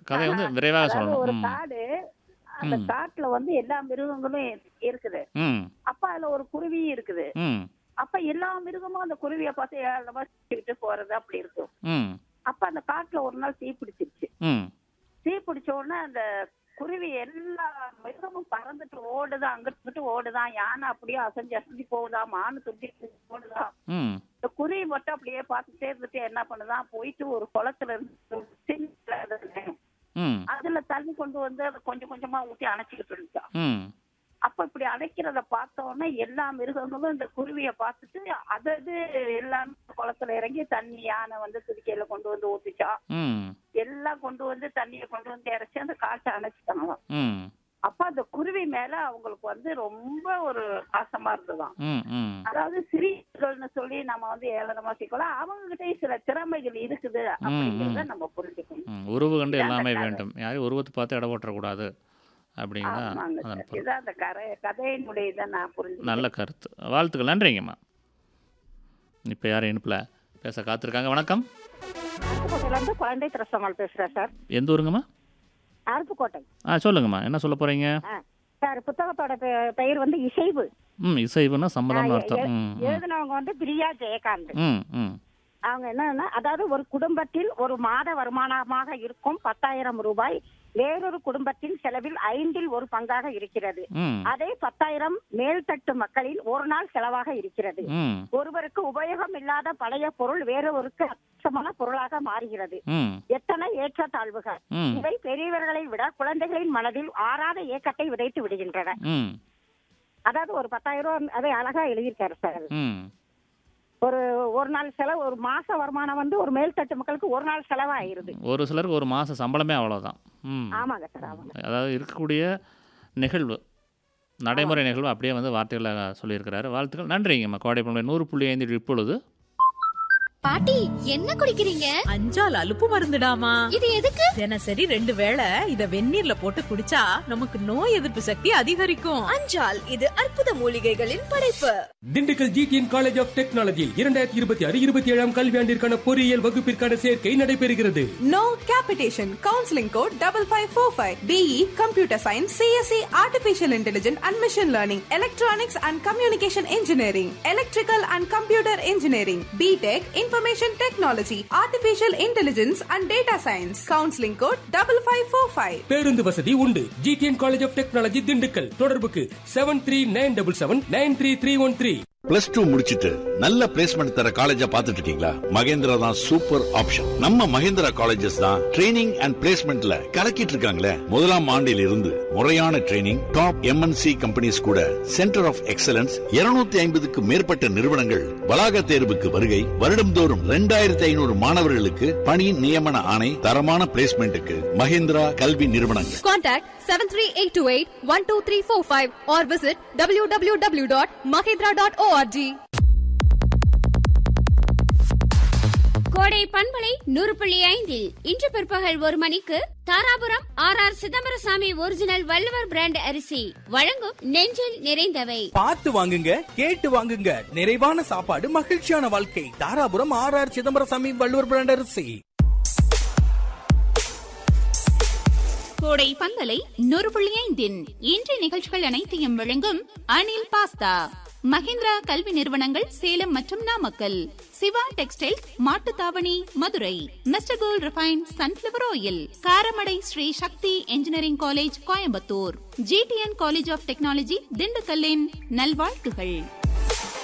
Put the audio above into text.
கதை வந்து விரைவாக அதாவது ஒரு சொல்லணும் ம் காடு அந்த ம். காட்டுல வந்து எல்லா மிருகங்களும் இருக்குது ம் அப்ப அதுல ஒரு குருவியும் இருக்குது ம் அப்ப எல்லா மிருகமும் அந்த குருவியை பார்த்து ஏழமா சுத்திக்கிட்டு போறது அப்படி இருக்கும் ம் அப்ப அந்த காட்டுல ஒரு நாள் தீ பிடிச்சிருச்சு ம் தீ பிடிச்ச உடனே அந்த குருவி எல்லா மிருகமும் பறந்துட்டு ஓடுதான் அங்கிட்டு இங்கிட்டு ஓடுதான் யானை அப்படியே அசைஞ்சு அசைஞ்சு போகுதான் மானு துண்டி ஓடுதான் ம் இந்த குருவி மட்டும் அப்படியே பார்த்துட்டே இருந்துட்டு என்ன பண்ணுதான் போயிட்டு ஒரு குளத்துல இருந்து ஒரு சின்ன இது ம் அதுல தண்ணி கொண்டு வந்து அதை கொஞ்சம் கொஞ்சமா ஊத்தி அணைச்சிக்கிட்டு இருந்துச்சான் ம் அப்ப இப்படி அடைக்கிறத பார்த்த உடனே எல்லா மிருகங்களும் இந்த குருவிய பார்த்துட்டு அதது எல்லாமே குளத்துல இறங்கி தண்ணி யானை வந்து துதிக்கையில கொண்டு வந்து ஊத்திச்சான் ம் எல்லாம் கொண்டு வந்து தண்ணியை கொண்டு வந்து இறைச்சி அந்த காற்றை அணைச்சிட்டாங்களாம் ம் அப்ப அந்த குருவி மேல அவங்களுக்கு வந்து ரொம்ப ஒரு பாசமா இருந்ததாம் ம் ம் அதாவது சிறியர்கள்னு சொல்லி நம்ம வந்து ஏளனமா சிக்கலாம் அவங்க கிட்டயும் சில திறமைகள் இருக்குது அப்படிங்கறத நம்ம புரிஞ்சுக்கணும் ம் உருவு கண்டு எல்லாமே வேண்டும் யாரையும் உருவத்தை பார்த்து இட போட்டுறக்கூடாது அப்படிங்கிறதா ஆமாங்க அதன் சார். பொருள் இதான் அந்த கரை கதையினுடைய இதை நான் புரிஞ்சுக்கிறேன் நல்ல கருத்து வாழ்த்துக்கள் நன்றிங்கம்மா இப்போ யாரும் இனிப்பில் பேச காத்திருக்காங்க வணக்கம் அருப்புக்கோட்டையில இருந்து குழந்தை திரசமால் பேசுறேன் சார் எந்த ஊருங்கம்மா அருப்புக்கோட்டை ஆ சொல்லுங்கம்மா என்ன சொல்ல போகிறீங்க ஆ. சார் புத்தகத்தோட பெ- பெயர் வந்து இசைவு ம் இசைவுன்னா சம்மதம்னு அர்த்தம் எ- ம் ம். எழுதினவங்க வந்து பிரியா ஜெயகாந்த் ம் ம் அவங்க என்னன்னா அதாவது ஒரு குடும்பத்தில் ஒரு மாத வருமானமாக இருக்கும் பத்தாயிரம் ரூபாய் வேறொரு குடும்பத்தின் செலவில் ஐந்தில் ஒரு பங்காக இருக்கிறது ம் அதே பத்தாயிரம் மேல்தட்டு மக்களில் ஒரு நாள் செலவாக இருக்கிறது ம் ஒருவருக்கு உபயோகம் இல்லாத பழைய பொருள் வேறொருக்கு அச்சமான பொருளாக மாறுகிறது ம் எத்தனை ஏற்றத்தாழ்வுகள் ம் இவை பெரியவர்களை விட குழந்தைகளின் மனதில் ஆறாத ஏக்கத்தை விதைத்து விடுகின்றன ம் அதாவது ஒரு பத்தாயிரம் ரூபாய் அதை அழகா எழுதியிருக்காரு சார் அது. ம் ஒரு ஒரு நாள் செலவு ஒரு மாச வருமானம் வந்து ஒரு மேல்தட்டு மக்களுக்கு ஒரு நாள் செலவாயிருது ஒரு சிலருக்கு ஒரு மாத சம்பளமே அவ்வளோதான் ம் ஆமாங்க சார் ஆமாங்க அதாவது இருக்கக்கூடிய நிகழ்வு நடைமுறை நிகழ்வு அப்படியே வந்து வார்த்தைகளில் சொல்லியிருக்கிறாரு வாழ்த்துக்கள் நன்றிங்கம்மா கோடைப்பண்பை நூறு புள்ளி ஐந்து இப்பொழுது பாட்டி என்ன குடிக்கிறீங்க அஞ்சால் அலுப்பு மருந்துடாமா இது எதுக்கு தினசரி ரெண்டு வேளை இத வெந்நீர்ல போட்டு குடிச்சா நமக்கு நோய் எதிர்ப்பு சக்தி அதிகரிக்கும் அஞ்சால் இது அற்புத மூலிகைகளின் படைப்பு Dindigul GTN college of technology இரண்டாயிரத்தி இருபத்தி ஆறு இருபத்தி ஏழாம் கல்வியாண்டிற்கான பொறியியல் வகுப்பிற்கான சேர்க்கை நடைபெறுகிறது No capitation. Counseling code double five four five. BE Computer Science, CSE Artificial Intelligence and Machine Learning, Electronics and Communication Engineering, Electrical and Computer Engineering, BTech Information Technology, Artificial Intelligence and Data Science. Counseling code double five four five. பேருந்து வசதி உண்டு GTN college of technology Dindigul தொடர்புக்கு seven three nine double seven nine three three one three plus two முடிச்சிட்டு நல்ல placement தர காலேஜா பார்த்துட்டு இருக்கீங்களா மகேந்திரா தான் சூப்பர் ஆப்ஷன் நம்ம மகேந்திரா காலேஜஸ் தான் ட்ரைனிங் அண்ட் பிளேஸ்மெண்ட்ல கலக்கிட்டு இருக்காங்களே முதலாம் ஆண்டில் இருந்து முறையான ட்ரைனிங் டாப் எம்என்சி கம்பெனிஸ் கூட சென்டர் ஆஃப் எக்ஸலன்ஸ் 250 ஐம்பதுக்கு மேற்பட்ட நிறுவனங்கள் வளாக தேர்வுக்கு வருகை வருடம்தோறும் ரெண்டாயிரத்தி ஐநூறு மாணவர்களுக்கு பணி நியமன ஆணை தரமான பிளேஸ்மெண்ட்டுக்கு மகேந்திரா கல்வி நிறுவனங்கள் contact seven three eight two eight one two three four five or visit W W W dot Mahendra dot ORG கோடை பண்பலை நூறு புள்ளி ஐந்தில் இன்று பிற்பகல் ஒரு மணிக்கு Dharapuram R R Chidambarasamy original Valluvar brand அரிசி வழங்கும் நெஞ்சில் நிறைந்தவை பார்த்து வாங்குங்க கேட்டு வாங்குங்க நிறைவான சாப்பாடு மகிழ்ச்சியான வாழ்க்கை Dharapuram R R Chidambarasamy Valluvar brand அரிசி கோடை பந்தலை நூறு புள்ளி ஐந்தின் இன்றைய நிகழ்ச்சிகள் அனைத்தையும் வழங்கும் அனில் பாஸ்தா மஹிந்திரா கல்வி நிறுவனங்கள் சேலம் மற்றும் Namakkal Siva textiles Mattuthavani Madurai mister gold refine sunflower oil Karamadai Sri Sakthi engineering college Coimbatore GTN college of technology திண்டுக்கல்லின் நல்வாழ்த்துகள்